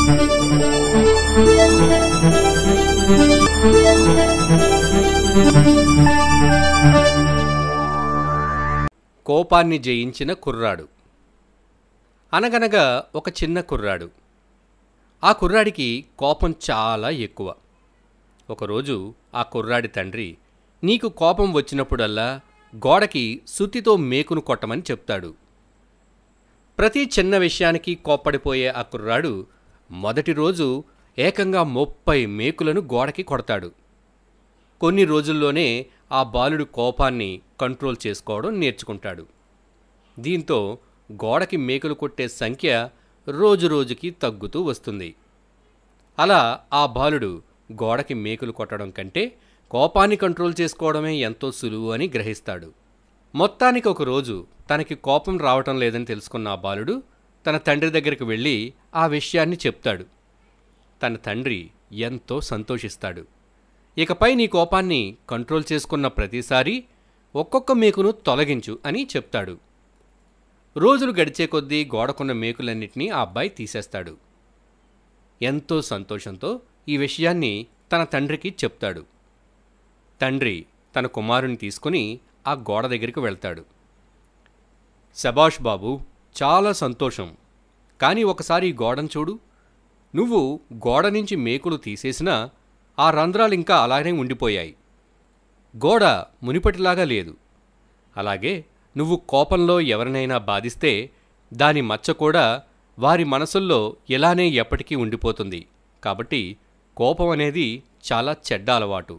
కోపాన్ని జయించిన కుర్రాడు అనగనగా ఒక చిన్న కుర్రాడు ఆ కుర్రాడికి కోపం చాలా ఎక్కువ ఒకరోజు ఆ కుర్రాడి తండ్రి నీకు కోపం వచ్చినప్పుడల్లా గోడకి సుత్తితో మేకును కొట్టమని చెప్తాడు ప్రతి చిన్న విషయానికి కోప్పడిపోయే ఆ కుర్రాడు మొదటి రోజు ఏకంగా ముప్పై మేకులను గోడకి కొడతాడు కొన్ని రోజుల్లోనే ఆ బాలుడు కోపాన్ని కంట్రోల్ చేసుకోవడం నేర్చుకుంటాడు దీంతో గోడకి మేకులు కొట్టే సంఖ్య రోజురోజుకి తగ్గుతూ వస్తుంది అలా ఆ బాలుడు గోడకి మేకులు కొట్టడం కంటే కోపాన్ని కంట్రోల్ చేసుకోవడమే ఎంతో సులువు అని గ్రహిస్తాడు మొత్తానికి ఒక రోజు తనకి కోపం రావటం లేదని తెలుసుకున్న ఆ బాలుడు తన తండ్రి దగ్గరికి వెళ్ళి ఆ విషయాన్ని చెప్తాడు తన తండ్రి ఎంతో సంతోషిస్తాడు ఇకపై నీ కోపాన్ని కంట్రోల్ చేసుకున్న ప్రతిసారి ఒక్కొక్క మేకును తొలగించు అని చెప్తాడు రోజులు గడిచే కొద్దీ గోడకున్న మేకులన్నింటినీ ఆ అబ్బాయి తీసేస్తాడు ఎంతో సంతోషంతో ఈ విషయాన్ని తన తండ్రికి చెప్తాడు తండ్రి తన కుమారుని తీసుకుని ఆ గోడ దగ్గరికి వెళ్తాడు శబాష్ బాబు చాలా సంతోషం కానీ ఒకసారి ఈ గోడను చూడు నువ్వు గోడ నుంచి మేకులు తీసేసినా ఆ రంధ్రాలు ఇంకా అలానే ఉండిపోయాయి గోడ మునిపటిలాగా లేదు అలాగే నువ్వు కోపంలో ఎవరినైనా బాధిస్తే దాని మచ్చ కూడా వారి మనసుల్లో ఇలానే ఎప్పటికీ ఉండిపోతుంది కాబట్టి కోపం అనేది చాలా చెడ్డ అలవాటు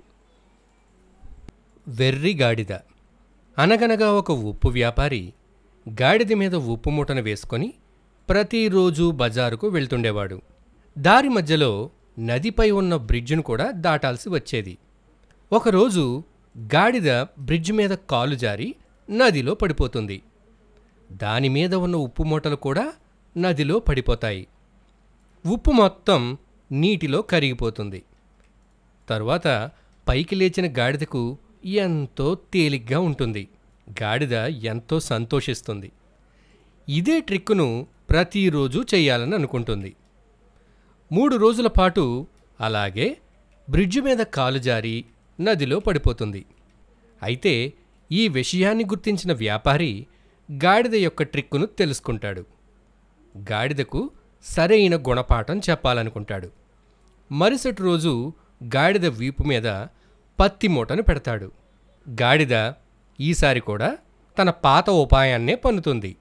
వెర్రి గాడిద అనగనగా ఒక ఉప్పు వ్యాపారి గాడిద మీద ఉప్పు మూటను వేసుకొని ప్రతిరోజు బజారుకు వెళ్తుండేవాడు దారి మధ్యలో నదిపై ఉన్న బ్రిడ్జిను కూడా దాటాల్సి వచ్చేది ఒకరోజు గాడిద బ్రిడ్జ్ మీద కాలు జారి నదిలో పడిపోతుంది దాని మీద ఉన్న ఉప్పు మూటలు కూడా నదిలో పడిపోతాయి ఉప్పు మొత్తం నీటిలో కరిగిపోతుంది తరువాత పైకి లేచిన గాడిదకు ఎంతో తేలిగ్గా ఉంటుంది గాడిద ఎంతో సంతోషిస్తుంది ఇదే ట్రిక్కును ప్రతిరోజు చేయాలని అనుకుంటుంది మూడు రోజుల పాటు అలాగే బ్రిడ్జి మీద కాలు జారి నదిలో పడిపోతుంది అయితే ఈ విషయాన్ని గుర్తించిన వ్యాపారి గాడిద యొక్క ట్రిక్కును తెలుసుకుంటాడు గాడిదకు సరైన గుణపాఠం చెప్పాలనుకుంటాడు మరుసటి రోజు గాడిద వీపు మీద పత్తి మూటను పెడతాడు గాడిద ఈసారి కూడా తన పాత ఉపాయాన్నే పన్నుతుంది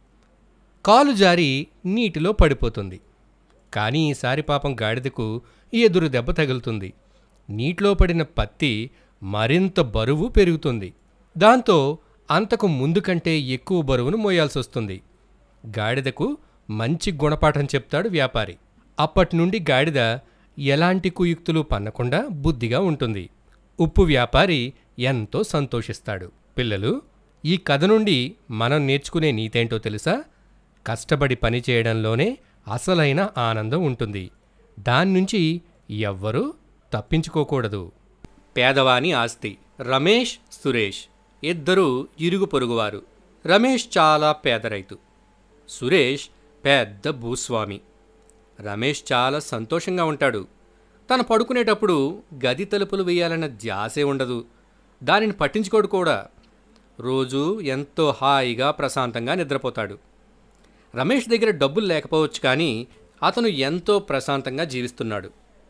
కాలు జారి నీటిలో పడిపోతుంది కానీ ఈసారి పాపం గాడిదకు ఎదురు దెబ్బ తగులుతుంది నీటిలో పడిన పత్తి మరింత బరువు పెరుగుతుంది దాంతో అంతకు ముందు కంటే ఎక్కువ బరువును మోయాల్సి వస్తుంది గాడిదకు మంచి గుణపాఠం చెప్తాడు వ్యాపారి అప్పటి నుండి గాడిద ఎలాంటి కుయుక్తులు పన్నకుండా బుద్ధిగా ఉంటుంది ఉప్పు వ్యాపారి ఎంతో సంతోషిస్తాడు పిల్లలు ఈ కథ నుండి మనం నేర్చుకునే నీతేంటో తెలుసా కష్టపడి పని చేయడంలోనే అసలైన ఆనందం ఉంటుంది దాని నుంచి ఎవ్వరూ తప్పించుకోకూడదు పేదవాని ఆస్తి రమేష్ సురేష్ ఇద్దరూ ఇరుగు పొరుగువారు రమేష్ చాలా పేద రైతు సురేష్ పెద్ద భూస్వామి రమేష్ చాలా సంతోషంగా ఉంటాడు తను పడుకునేటప్పుడు గది తలుపులు వేయాలన్న ధ్యాసే ఉండదు దానిని పట్టించుకోడు కూడా రోజు ఎంతో హాయిగా ప్రశాంతంగా నిద్రపోతాడు రమేష్ దగ్గర డబ్బులు లేకపోవచ్చు కానీ అతను ఎంతో ప్రశాంతంగా జీవిస్తున్నాడు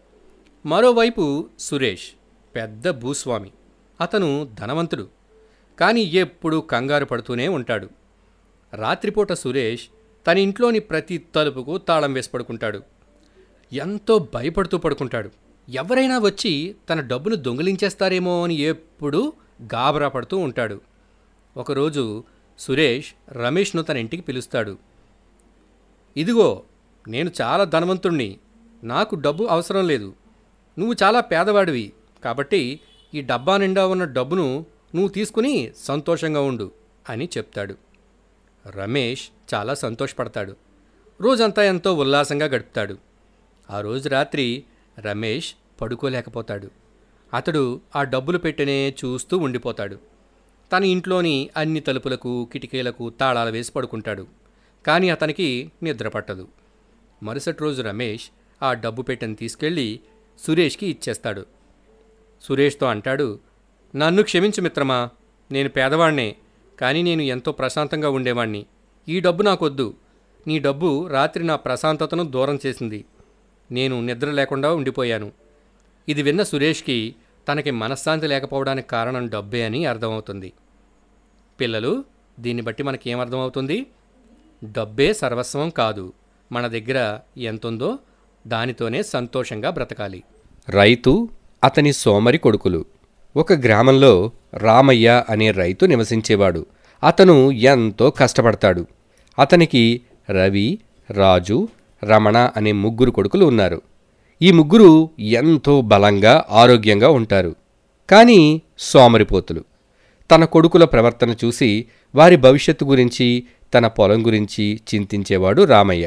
మరోవైపు సురేష్ పెద్ద భూస్వామి అతను ధనవంతుడు కానీ ఎప్పుడూ కంగారు పడుతూనే ఉంటాడు రాత్రిపూట సురేష్ తన ఇంట్లోని ప్రతి తలుపుకు తాళం వేసి పడుకుంటాడు ఎంతో భయపడుతూ పడుకుంటాడు ఎవరైనా వచ్చి తన డబ్బును దొంగిలించేస్తారేమో అని ఎప్పుడూ గాబరా పడుతూ ఉంటాడు ఒకరోజు సురేష్ రమేష్ను తన ఇంటికి పిలుస్తాడు ఇదిగో నేను చాలా ధనవంతుణ్ణి నాకు డబ్బు అవసరం లేదు నువ్వు చాలా పేదవాడివి కాబట్టి ఈ డబ్బా నిండా ఉన్న డబ్బును నువ్వు తీసుకుని సంతోషంగా ఉండు అని చెప్తాడు రమేష్ చాలా సంతోషపడతాడు రోజంతా ఎంతో ఉల్లాసంగా గడుపుతాడు ఆ రోజు రాత్రి రమేష్ పడుకోలేకపోతాడు అతడు ఆ డబ్బులు పెట్టనే చూస్తూ ఉండిపోతాడు తన ఇంట్లోని అన్ని తలుపులకు కిటికీలకు తాళాలు వేసి పడుకుంటాడు కానీ అతనికి నిద్ర పట్టదు మరుసటి రోజు రమేష్ ఆ డబ్బు పెట్టెను తీసుకెళ్ళి సురేష్కి ఇచ్చేస్తాడు సురేష్తో అంటాడు నన్ను క్షమించు మిత్రమా నేను పేదవాణ్ణే కానీ నేను ఎంతో ప్రశాంతంగా ఉండేవాణ్ణి ఈ డబ్బు నాకొద్దు నీ డబ్బు రాత్రి నా ప్రశాంతతను దూరం చేసింది నేను నిద్ర లేకుండా ఉండిపోయాను ఇది విన్న సురేష్కి తనకి మనశ్శాంతి లేకపోవడానికి కారణం డబ్బే అని అర్థమవుతుంది పిల్లలు దీన్ని బట్టి మనకి ఏమర్థమవుతుంది డబ్బే సర్వస్వం కాదు మన దగ్గర ఎంతుందో దానితోనే సంతోషంగా బ్రతకాలి రైతు అతని సోమరి కొడుకులు ఒక గ్రామంలో రామయ్య అనే రైతు నివసించేవాడు అతను ఎంతో కష్టపడతాడు అతనికి రవి రాజు రమణ అనే ముగ్గురు కొడుకులు ఉన్నారు ఈ ముగ్గురు ఎంతో బలంగా ఆరోగ్యంగా ఉంటారు కానీ సోమరిపోతులు తన కొడుకుల ప్రవర్తన చూసి వారి భవిష్యత్తు గురించి తన పొలం గురించి చింతించేవాడు రామయ్య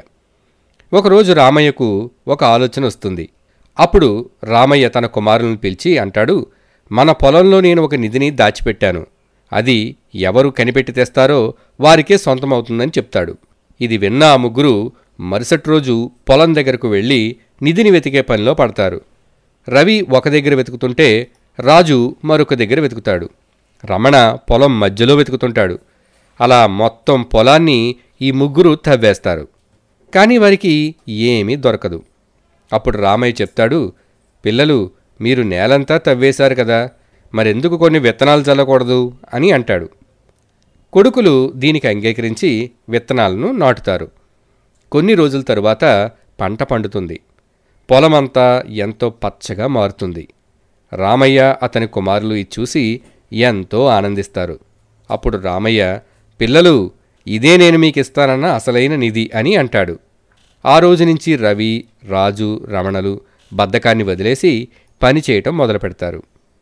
ఒకరోజు రామయ్యకు ఒక ఆలోచన వస్తుంది అప్పుడు రామయ్య తన కుమారులను పిలిచి అంటాడు మన పొలంలో నేను ఒక నిధిని దాచిపెట్టాను అది ఎవరు కనిపెట్టి తెస్తారో వారికే సొంతమవుతుందని చెప్తాడు ఇది విన్న ఆ ముగ్గురు మరుసటి రోజు పొలం దగ్గరకు వెళ్ళి నిధిని వెతికే పనిలో పడతారు రవి ఒక దగ్గర వెతుకుతుంటే రాజు మరొక దగ్గర వెతుకుతాడు రమణ పొలం మధ్యలో వెతుకుతుంటాడు అలా మొత్తం పొలాన్ని ఈ ముగ్గురు తవ్వేస్తారు కానీ వారికి ఏమీ దొరకదు అప్పుడు రామయ్య చెప్తాడు పిల్లలు మీరు నేలంతా తవ్వేశారు కదా మరెందుకు కొన్ని విత్తనాలు చల్లకూడదు అని అంటాడు కొడుకులు దీనికి అంగీకరించి విత్తనాలను నాటుతారు కొన్ని రోజుల తరువాత పంట పండుతుంది పొలమంతా ఎంతో పచ్చగా మారుతుంది రామయ్య అతని కుమారులు ఇది చూసి ఎంతో ఆనందిస్తారు అప్పుడు రామయ్య పిల్లలు ఇదే నేను మీకు ఇస్తానన్న అసలైన నిధి అని అంటాడు ఆ రోజు నుంచి రవి రాజు రమణలు బద్ధకాన్ని వదిలేసి పని చేయటం మొదలు పెడతారు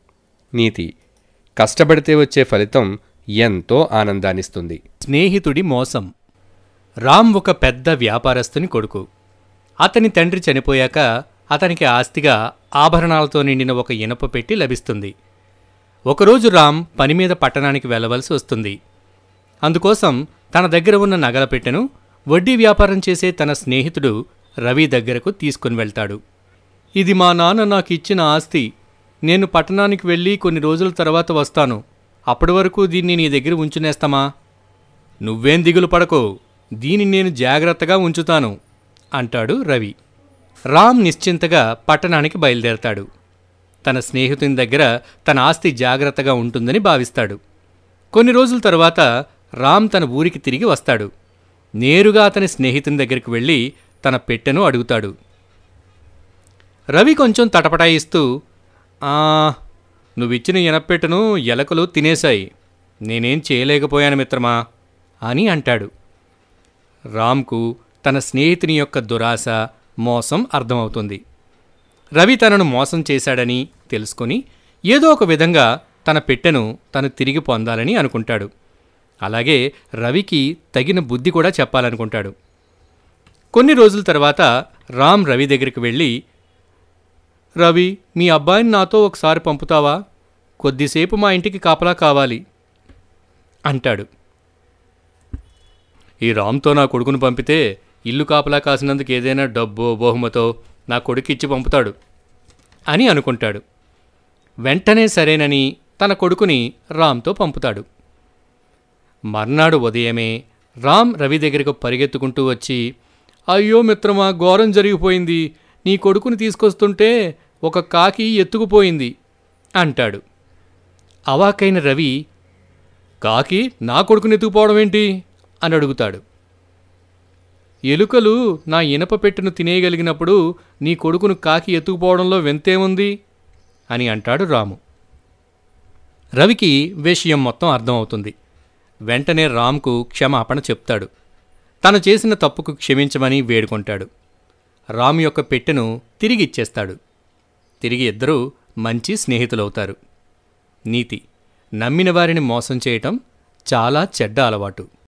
నీతి కష్టపడితే వచ్చే ఫలితం ఎంతో ఆనందాన్నిస్తుంది స్నేహితుడి మోసం రామ్ ఒక పెద్ద వ్యాపారస్తుని కొడుకు అతని తండ్రి చనిపోయాక అతనికి ఆస్తిగా ఆభరణాలతో నిండిన ఒక ఇనప పెట్టి లభిస్తుంది ఒకరోజు రామ్ పని మీద పట్టణానికి వెళ్ళవలసి వస్తుంది అందుకోసం తన దగ్గర ఉన్న నగల పెట్టెను వడ్డీ వ్యాపారం చేసే తన స్నేహితుడు రవి దగ్గరకు తీసుకుని వెళ్తాడు ఇది మా నాన్న నాకు ఇచ్చిన ఆస్తి నేను పట్టణానికి వెళ్ళి కొన్ని రోజుల తర్వాత వస్తాను అప్పటి వరకు దీన్ని నీ దగ్గర ఉంచునేస్తామా నువ్వేం దిగులు పడకు దీన్ని నేను జాగ్రత్తగా ఉంచుతాను అంటాడు రవి రామ్ నిశ్చింతగా పట్టణానికి బయలుదేరతాడు తన స్నేహితుని దగ్గర తన ఆస్తి జాగ్రత్తగా ఉంటుందని భావిస్తాడు కొన్ని రోజుల తరువాత రామ్ తన ఊరికి తిరిగి వస్తాడు నేరుగా అతని స్నేహితుని దగ్గరికి వెళ్ళి తన పెట్టెను అడుగుతాడు రవి కొంచెం తటపటాయిస్తూ "ఆ, నువ్విచ్చిన ఎనపెట్టెను ఎలకలు తినేశాయి నేనేం చేయలేకపోయాను మిత్రమా అని అంటాడు రామ్కు తన స్నేహితుని యొక్క దురాశ మోసం అర్థమవుతుంది రవి తనను మోసం చేశాడని తెలుసుకొని ఏదో ఒక విధంగా తన పెట్టెను తను తిరిగి పొందాలని అనుకుంటాడు అలాగే రవికి తగిన బుద్ధి కూడా చెప్పాలనుకుంటాడు కొన్ని రోజుల తర్వాత రామ్ రవి దగ్గరికి వెళ్ళి రవి మీ అబ్బాయిని నాతో ఒకసారి పంపుతావా కొద్దిసేపు మా ఇంటికి కాపలా కావాలి అంటాడు ఈ రామ్తో నా కొడుకును పంపితే ఇల్లు కాపలా కాసినందుకు ఏదైనా డబ్బో బహుమతో నా కొడుకు ఇచ్చి పంపుతాడు అని అనుకుంటాడు వెంటనే సరేనని తన కొడుకుని రామ్తో పంపుతాడు మర్నాడు ఉదయమే రామ్ రవి దగ్గరకు పరిగెత్తుకుంటూ వచ్చి అయ్యో మిత్రమా ఘోరం జరిగిపోయింది నీ కొడుకుని తీసుకొస్తుంటే ఒక కాకి ఎత్తుకుపోయింది అంటాడు అవాకైన రవి కాకి నా కొడుకుని ఎత్తుకుపోవడం ఏంటి అని అడుగుతాడు ఎలుకలు నా ఇనప పెట్టెను తినేయగలిగినప్పుడు నీ కొడుకును కాకి ఎత్తుకుపోవడంలో వింతేముంది అని అంటాడు రాము రవికి విషయం మొత్తం అర్థమవుతుంది వెంటనే రామ్కు క్షమాపణ చెప్తాడు తను చేసిన తప్పుకు క్షమించమని వేడుకుంటాడు రామ్ యొక్క పెట్టెను తిరిగి ఇచ్చేస్తాడు తిరిగి ఇద్దరూ మంచి స్నేహితులవుతారు నీతి నమ్మిన వారిని మోసం చేయటం చాలా చెడ్డ అలవాటు